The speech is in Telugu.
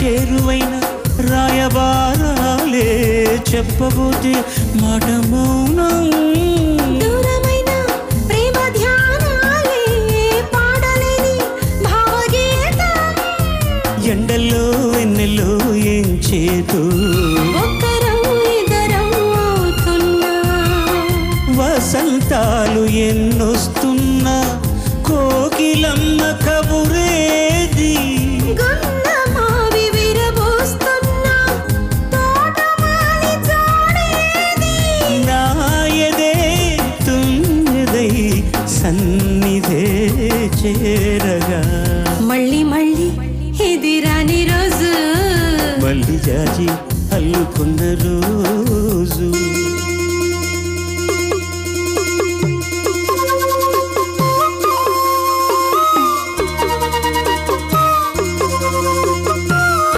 చేరువైన రాయబారాలే చెప్పబోతే మాట మౌనం దూరమైన ప్రేమ ధ్యానాలే పాడలేని భావగీతం ఎండల్లో వెన్నెల్లో ఏం చేతూ ఒక్కరం ఇద్దరం అవుతున్నా వసంతాలు ఎన్నొస్తున్నా కోకిలమ్మ కబురేది గుండమావి విరబోస్తున్నా తోటమాలి జోడేది నాయదే తుమ్మెదై సన్నిధే చేరగా మళ్ళీ మళ్ళీ ఇది రాని రోజు మళ్ళీ జాజి అల్లుకున్న రోజు